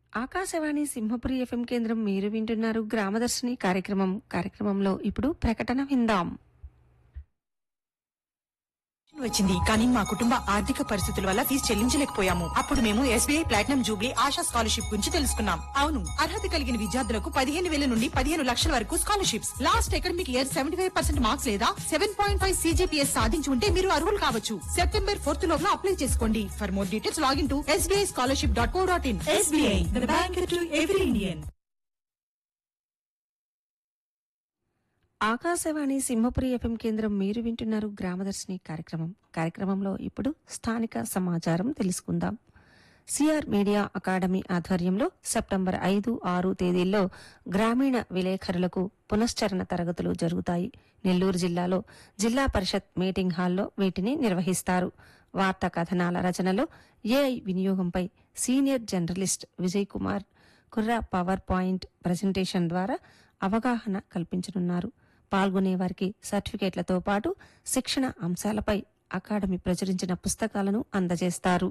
Akashvani Simhapuri FM కేంద్రం మీరు వింటున్నారు గ్రామదర్శిని కార్యక్రమం కార్యక్రమంలో ఇప్పుడు ప్రకటన విందాం వచ్చింది కానీ మా కుటుంబ ఆర్థిక పరిస్థితుల వల్ల ఫీజు చెల్లించలేకపోయాము అప్పుడు మేము SBI platinum jubilee Asha scholarship గురించి తెలుసుకున్నాం అవును అర్హత కలిగిన విద్యార్థులకు పదిహేను వేల నుండి పదిహేను లక్షల వరకు scholarships last academic year seventy five percent marks లేదా సెవెన్ పాయింట్ ఫైవ్ సీజీపీఎస్ సాధించి ఉంటే మీరు అర్హులు కావచ్చు సెప్టెంబర్ ఫోర్త్ లోపల అప్లై చేసుకోండి for more details log in to SBI scholarship dot co dot in SBI bank to every Indian Akashvani Simhapuri FM కేంద్రం మీరు వింటున్నారు గ్రామదర్శిని కార్యక్రమం కార్యక్రమంలో ఇప్పుడు స్థానిక సమాచారం తెలుసుకుందాం సిఆర్ మీడియా అకాడమీ ఆధ్వర్యంలో సెప్టెంబర్ ఐదు ఆరు తేదీల్లో గ్రామీణ విలేకరులకు పునశ్చరణ తరగతులు జరుగుతాయి నెల్లూరు జిల్లాలో జిల్లా పరిషత్ మీటింగ్ హాల్లో వీటిని నిర్వహిస్తారు వార్తా కథనాల రచనలో ఏఐ వినియోగంపై senior journalist Vijay Kumar Kurra PowerPoint presentation ద్వారా అవగాహన కల్పించనున్నారు పాల్గొనే వారికి సర్టిఫికేట్లతో పాటు శిక్షణ అంశాలపై అకాడమీ ప్రచురించిన పుస్తకాలను అందజేస్తారు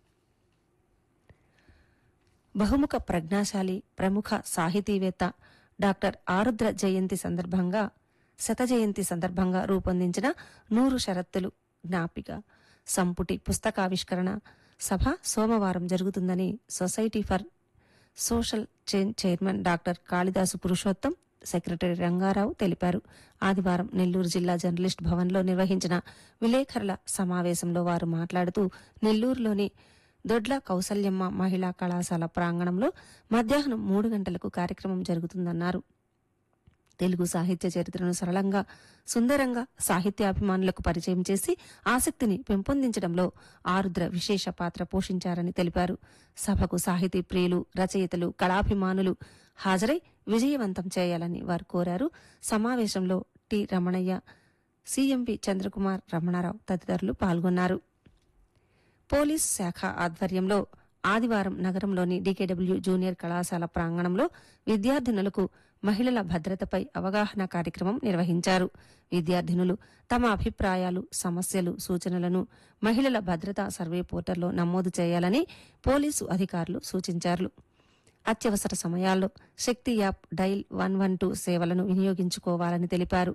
బహుముఖ ప్రజ్ఞాశాలి ప్రముఖ సాహితీవేత్త డాక్టర్ ఆరుద్ర జయంతి సందర్భంగా శత జయంతి సందర్భంగా రూపొందించిన నూరు షరత్తులు జ్ఞాపిక సంపుటి పుస్తకావిష్కరణ సభ సోమవారం జరుగుతుందని society for social change chairman doctor Kalidasu Purushottam secretary Rangarao తెలిపారు ఆదివారం నెల్లూరు జిల్లా జర్నలిస్ట్ భవన్లో నిర్వహించిన విలేకరుల సమావేశంలో వారు మాట్లాడుతూ నెల్లూరులోని దొడ్ల కౌసల్యమ్మ మహిళా కళాశాల ప్రాంగణంలో మధ్యాహ్నం మూడు గంటలకు కార్యక్రమం జరుగుతుందన్నారు తెలుగు సాహిత్య చరిత్రను సరళంగా సుందరంగా సాహిత్యాభిమానులకు పరిచయం చేసి ఆసక్తిని పెంపొందించడంలో ఆరుద్ర విశేష పాత్ర పోషించారని తెలిపారు సభకు సాహితీ ప్రియులు రచయితలు కళాభిమానులు హాజరై విజయవంతం చేయాలని వారు కోరారు సమావేశంలో టి రమణయ్య సీఎంపీ చంద్రకుమార్ రమణారావు తదితరులు పాల్గొన్నారు పోలీస్ శాఖ ఆధ్వర్యంలో ఆదివారం నగరంలోని డీకేడబ్ల్యూ జూనియర్ కళాశాల ప్రాంగణంలో విద్యార్థినులకు మహిళల భద్రతపై అవగాహన కార్యక్రమం నిర్వహించారు విద్యార్థినులు తమ అభిప్రాయాలు సమస్యలు సూచనలను మహిళల భద్రతా సర్వే పోర్టల్లో నమోదు చేయాలని పోలీసు అధికారులు సూచించారు అత్యవసర సమయాల్లో Shakti app dial one one two సేవలను వినియోగించుకోవాలని తెలిపారు